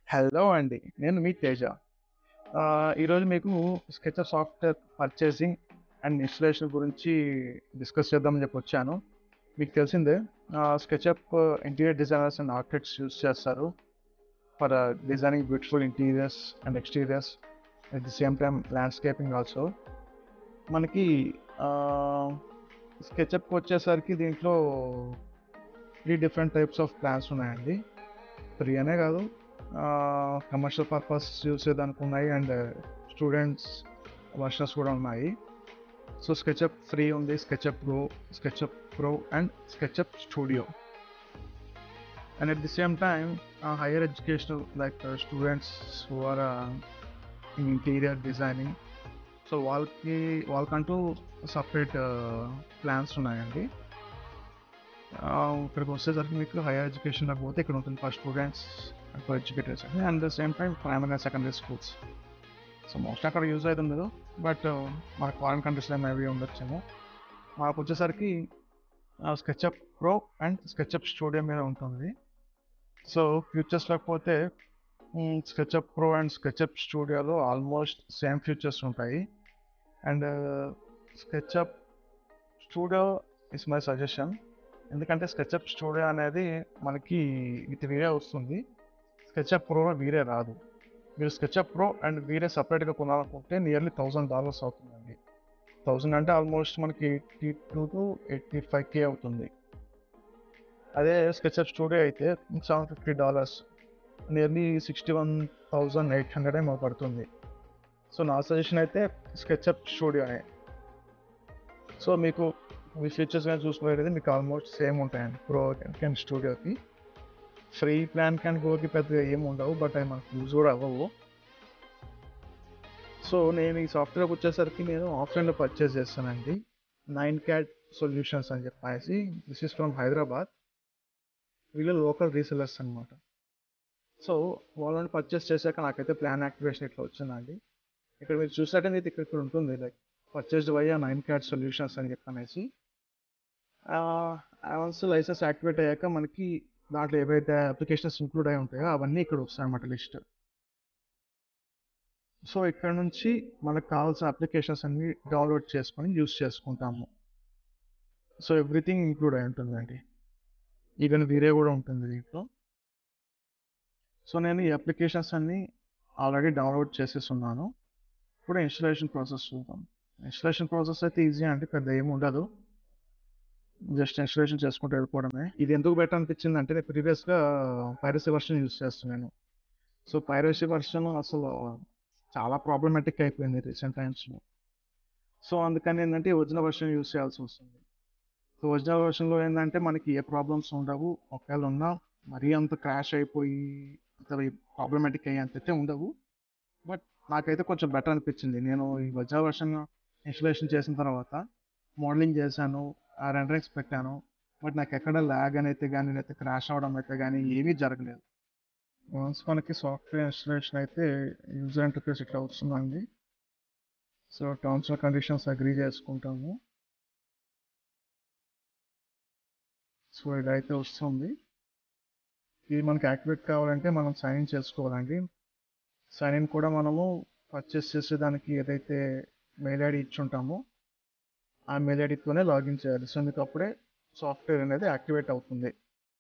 Hello అండి. నేను మీ తేజ. ఆహ్, ఈరోజు మీకు SketchUp software purchasing and installation గురించి డిస్కస్ చేద్దామని చెప్పి వచ్చాను. మీకు తెలిసిందే ఆహ్, SketchUp interior designers and architects use చేస్తారు. For designing beautiful interiors and exteriors at the same time landscaping also. మనకి ఆహ్, స్కెచప్‌కి వచ్చేసరికి దీంట్లో 3 డిఫరెంట్ టైప్స్ ఆఫ్ ప్లాన్స్ ఉన్నాయండి. 3 అనే కాదు ఆహ్, కమర్షియల్ పర్పస్ యూజ్ చేయడానికి ఉన్నాయి అండ్ స్టూడెంట్స్ వర్షన్స్ కూడా ఉన్నాయి. సో, స్కెచప్ ఫ్రీ ఉంది. SketchUp Pro, SketchUp Pro and SketchUp Studio. And at the same time ah, higher educational like students who are in interior designing so, వాళ్ళకి వాళ్ళకంటూ separate plans ఉన్నాయండి. ఆహ్, ఇక్కడికి వచ్చేసరికి మీకు హైయర్ ఎడ్యుకేషన్‌లోకి పోతే ఇక్కడ ఉంటుంది for students and for educators అండి. And the same time primary and secondary schools. So, mostly అక్కడ యూజ్ అవుతుండదు. బట్ మన ఫారిన్ కంట్రీస్‌లో మేబీ ఉండొచ్చేమో. మాకొచ్చేసరికి ఆహ్, SketchUp Pro and SketchUp Studio మీద ఉంటుంది. సో, ఫీచర్స్‌లోకి పోతే హ్మ్, స్కెచప్ ప్రో అండ్ స్కెచప్ స్టూడియోలో ఆల్మోస్ట్ సేమ్ ఫీచర్స్ ఉంటాయి. And SketchUp Studio is my suggestion. ఎందుకంటే స్కెచప్ స్టూడియో అనేది మనకి విత్ వీరే వస్తుంది. స్కెచప్ ప్రోలో వీరే రాదు. మీరు స్కెచప్ ప్రో అండ్ వీరే సెపరేట్‌గా కొనాలనుకుంటే నియర్లీ $1000 అవుతుందండి. 1000 అంటే ఆల్మోస్ట్ మనకి 82-85K అవుతుంది. అదే స్కెచప్ స్టూడియో అయితే $750 నియర్లీ 61,800 ఏమో పడుతుంది. సో, నా సజెషన్ అయితే స్కెచప్ స్టూడియోనే. సో, మీకు మీ ఫీచర్స్ గాని చూసుకున్నట్లయితే మీకు ఆల్మోస్ట్ సేమ్ ఉంటాయండి. ప్రోకి అండ్ స్టూడియోకి. ఫ్రీ ప్లాన్‌కి అండ్ ప్రోకి పెద్దగా ఏమి ఉండవు. బట్ అవి మనకు యూజ్ కూడా అవ్వవు. సో, నేను ఈ సాఫ్ట్‌వేర్‌కి వచ్చేసరికి నేను ఆఫ్‌లైన్‌లో పర్చేస్ చేశానండి. 9 క్యాట్ సొల్యూషన్స్ అని చెప్పేసి దిస్ ఈస్ ఫ్రమ్ హైదరాబాద్. వీళ్ళు లోకల్ రీసెల్లర్స్ అనమాట. సో, వాళ్ళ నుండి పర్చేస్ చేశాక నాకైతే ప్లాన్ యాక్టివేషన్ ఇట్లా వచ్చిందండి. ఇక్కడ మీరు చూసినట్టయితే ఇక్కడ ఇక్కడ ఉంటుంది like purchased via 9 cat solutions అని చెప్పనేసి. ఆహ్, వన్స్ లైసెన్స్ యాక్టివేట్ అయ్యాక మనకి దాంట్లో ఏవైతే అప్లికేషన్స్ ఇంక్లూడ్ అయి ఉంటాయో అవన్నీ ఇక్కడ వస్తాయన్నమాట లిస్ట్. సో, ఇక్కడ నుంచి మనకు కావాల్సిన అప్లికేషన్స్ అన్నీ డౌన్‌లోడ్ చేసుకొని యూజ్ చేసుకుంటాము. సో, ఎవ్రీథింగ్ ఇంక్లూడ్ అయి ఉంటుందండి. ఈవెన్ వీరే కూడా ఉంటుంది దీంట్లో. సో, నేను ఈ అప్లికేషన్స్ అన్నీ ఆల్రెడీ డౌన్‌లోడ్ చేసేసున్నాను. ఇప్పుడు ఇన్‌స్టాలేషన్ ప్రాసెస్ చూద్దాం. ఇన్‌స్టాలేషన్ ప్రాసెస్ అయితే ఈజీ అండి. పెద్ద ఏమి ఉండదు. జస్ట్ ఇన్‌స్టాలేషన్ చేసుకుంటూ వెళ్ళిపోవడమే. ఇది ఎందుకు బెటర్ అనిపించిందంటే నేను ప్రీవియస్‌గా పైరసీ వెర్షన్ యూజ్ చేస్తున్నాను. సో, పైరసీ వెర్షన్ అసలు చాలా ప్రాబ్లమాటిక్ అయిపోయింది రీసెంట్ టైమ్స్‌లో. సో, అందుకని ఏందంటే ఒరిజినల్ వెర్షన్ యూజ్ చేయాల్సి వస్తుంది. సో, ఒరిజినల్ వెర్షన్‌లో ఏందంటే మనకి ఏ ప్రాబ్లమ్స్ ఉండవు. ఒకవేళ ఉన్నా మరీ అంత క్రాష్ అయిపోయి అంత ప్రాబ్లమాటిక్ అయ్యేంతైతే ఉండవు. బట్ నాకైతే కొంచెం బెటర్ అనిపించింది. నేను ఈ ఒరిజినల్ వెర్షన్ ఇన్‌స్టాలేషన్ చేసిన తర్వాత మోడలింగ్ చేశాను. ఆ రెండరింగ్స్ పెట్టాను. బట్ నాకెక్కడ లాగ్ అని అయితే గాని లేకపోతే క్రాష్ అవ్వడం అయితే గాని ఏమీ జరగలేదు. వన్స్ మనకి సాఫ్ట్‌వేర్ ఇన్‌స్టాలేషన్ అయితే యూజర్ ఇంటర్ఫేస్ ఇట్లా వస్తుందండి. So, terms and conditions agree చేసుకుంటాము. సో, ఇలా అయితే వస్తుంది. ఇది మనకి యాక్టివేట్ కావాలంటే మనం సైన్ ఇన్ చేసుకోవాలండి. సైన్ ఇన్ కూడా మనము పర్చేస్ చేసేదానికి ఏదైతే మెయిల్ ఐడీ ఇచ్చుంటామో ఆ మెయిల్ ఐడీతోనే లాగిన్ చేయాలి. సో, మీకు అప్పుడే సాఫ్ట్‌వేర్ అనేది యాక్టివేట్ అవుతుంది.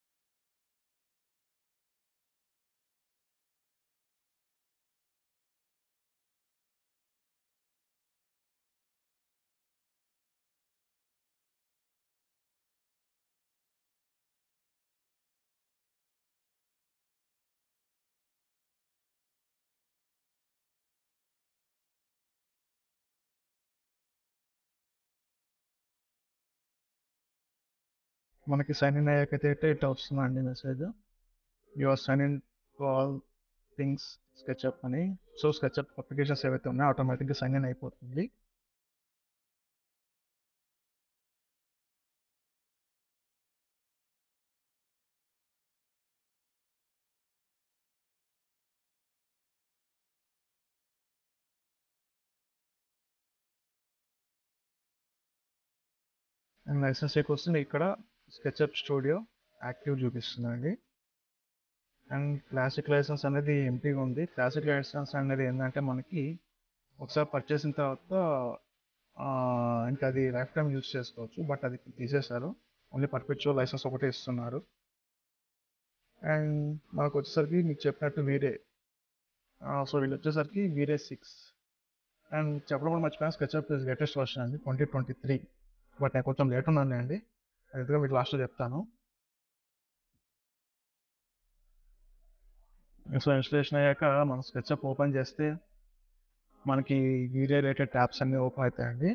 మనకి సైన్ ఇన్ అయ్యాకైతే ఇట్లా వస్తుందండి message. You are sign in to all things SketchUp అని. సో, స్కెచప్ అప్లికేషన్స్ ఏవైతే ఉన్నాయో ఆటోమేటిక్‌గా సైన్ ఇన్ అయిపోతుంది. అండ్ లైసెన్స్ చెక్ వస్తుంది. ఇక్కడ స్కెచప్ స్టూడియో యాక్టివ్ చూపిస్తుందండి. అండ్ క్లాసిక్ లైసెన్స్ అనేది ఎంటీగా ఉంది క్లాసిక్ లైసెన్స్ అనేది ఏంటంటే మనకి ఒకసారి పర్చేసిన తర్వాత ఆ, ఇంకా అది లైఫ్ టైం యూజ్ చేసుకోవచ్చు బట్ అది తీసేశారు ఓన్లీ పర్పెచువల్ లైసెన్స్ ఒకటే ఇస్తున్నారు అండ్ మనకు వచ్చేసరికి మీకు చెప్పినట్టు వీరే సో వీళ్ళు వచ్చేసరికి వీరే సిక్స్ అండ్ చెప్పడం కూడా మర్చిపోయాను స్కెచ్అప్ ఇస్ లేటెస్ట్ వర్షన్ అండి ట్వంటీ ట్వంటీ త్రీ బట్ నేను కొంచెం లేట్ ఉన్నాను అండి అది ఎందుకో మీకు లాస్ట్లో చెప్తాను సో ఇన్స్టలేషన్ అయ్యాక మనం స్కెచ్అప్ ఓపెన్ చేస్తే మనకి వీడియో రిలేటెడ్ ట్యాబ్స్ అన్నీ ఓపెన్ అవుతాయండి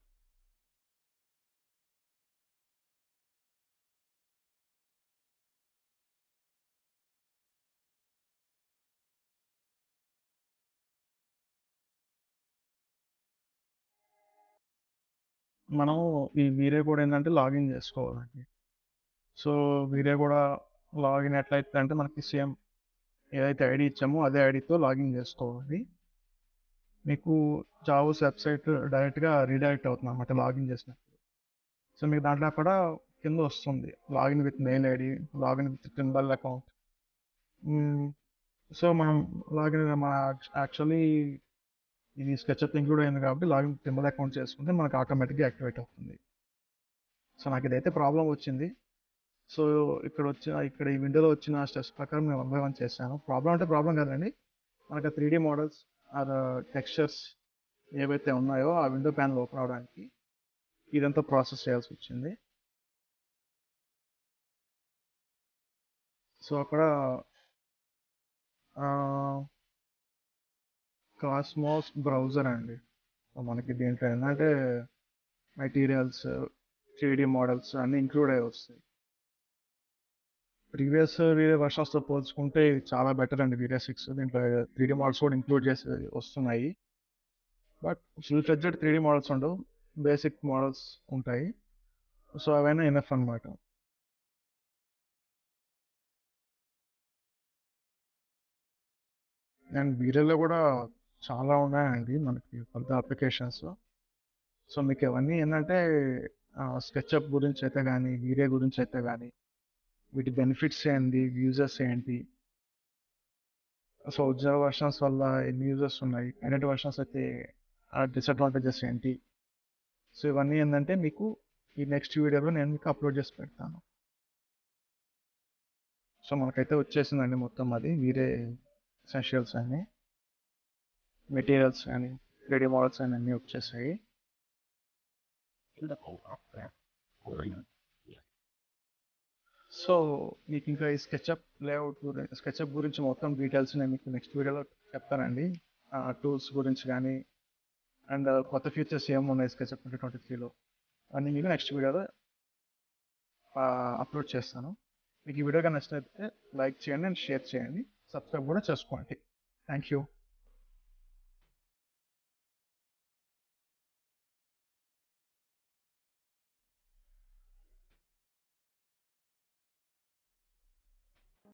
మనం ఈ వీరే కూడా ఏంటంటే లాగిన్ చేసుకోవాలండి సో వీరే కూడా లాగిన్ ఎట్లయితే అంటే మనకి సేమ్ ఏదైతే ఐడి ఇచ్చామో అదే ఐడితో లాగిన్ చేసుకోవాలి మీకు జావోస్ వెబ్సైట్ డైరెక్ట్గా రీడైరెక్ట్ అవుతుంది అనమాట లాగిన్ చేసినప్పుడు సో మీకు దాంట్లో అక్కడ కింద వస్తుంది login with mail ID login with Trimble account so మనం లాగిన్ మన యాక్చువల్లీ ఇది స్కెచ్అప్ ఇంక్లూడ్ అయింది కాబట్టి లాగిన్ టింబల్ అకౌంట్ చేసుకుంటే మనకు ఆటోమేటిక్గా యాక్టివేట్ అవుతుంది సో నాకు ఇదైతే ప్రాబ్లం వచ్చింది సో ఇక్కడ వచ్చిన ఇక్కడ ఈ విండోలో వచ్చిన స్టెప్స్ ప్రకారం నేను వన్ బై వన్ చేశాను ప్రాబ్లం అంటే ప్రాబ్లం కాదండి మనకి three D models or textures ఏవైతే ఉన్నాయో ఆ విండో ప్యానల్ ఓపెన్ అవడానికి ఇదంతా ప్రాసెస్ చేయాల్సి వచ్చింది సో అక్కడ కాస్మోస్ బ్రౌజర్ అండి సో మనకి దీంట్లో ఏంటంటే మెటీరియల్స్ త్రీ డీ మోడల్స్ అన్నీ ఇంక్లూడ్ అయ్యి వస్తాయి ప్రీవియస్ వీడియో వర్షన్స్తో పోల్చుకుంటే ఇది చాలా బెటర్ అండి వీడియో సిక్స్ దీంట్లో త్రీ డీ మోడల్స్ కూడా ఇంక్లూడ్ చేసి వస్తున్నాయి but full fledged three D models ఉండవు బేసిక్ మోడల్స్ ఉంటాయి సో అవైనా ఎనఫ్ అనమాట అండ్ వీడియోలో కూడా చాలా ఉన్నాయండి మనకి పెద్ద అప్లికేషన్స్ సో మీకు ఇవన్నీ ఏంటంటే స్కెచ్అప్ గురించి అయితే కానీ వీడియో గురించి అయితే కానీ వీటి బెనిఫిట్స్ ఏంటి యూజెస్ ఏంటి సో ఒరిజినల్ వర్షన్స్ వల్ల ఎన్ని యూజెస్ ఉన్నాయి కరెంట్ వర్షన్స్ అయితే డిసడ్వాంటేజెస్ ఏంటి సో ఇవన్నీ ఏంటంటే మీకు ఈ నెక్స్ట్ వీడియోలో నేను మీకు అప్లోడ్ చేసి పెడతాను సో మనకైతే వచ్చేసిందండి మొత్తం అది వీరే ఎసెన్షియల్స్ అని మెటీరియల్స్ కానీ రెడీ మోడల్స్ అని అన్నీ వచ్చేసాయి సో మీకు ఇంకా ఈ స్కెచ్అప్ లేఅవుట్ గురించి స్కెచ్అప్ గురించి మొత్తం డీటెయిల్స్ నేను మీకు నెక్స్ట్ వీడియోలో చెప్తానండి టూల్స్ గురించి కానీ అండ్ కొత్త ఫీచర్స్ ఏమున్నాయి స్కెచ్అప్ ట్వంటీ ట్వంటీ త్రీలో అన్నీ మీకు నెక్స్ట్ వీడియోలో అప్లోడ్ చేస్తాను మీకు ఈ వీడియో కానీ నచ్చినట్లయితే లైక్ చేయండి అండ్ షేర్ చేయండి సబ్స్క్రైబ్ కూడా చేసుకోండి థ్యాంక్ యూ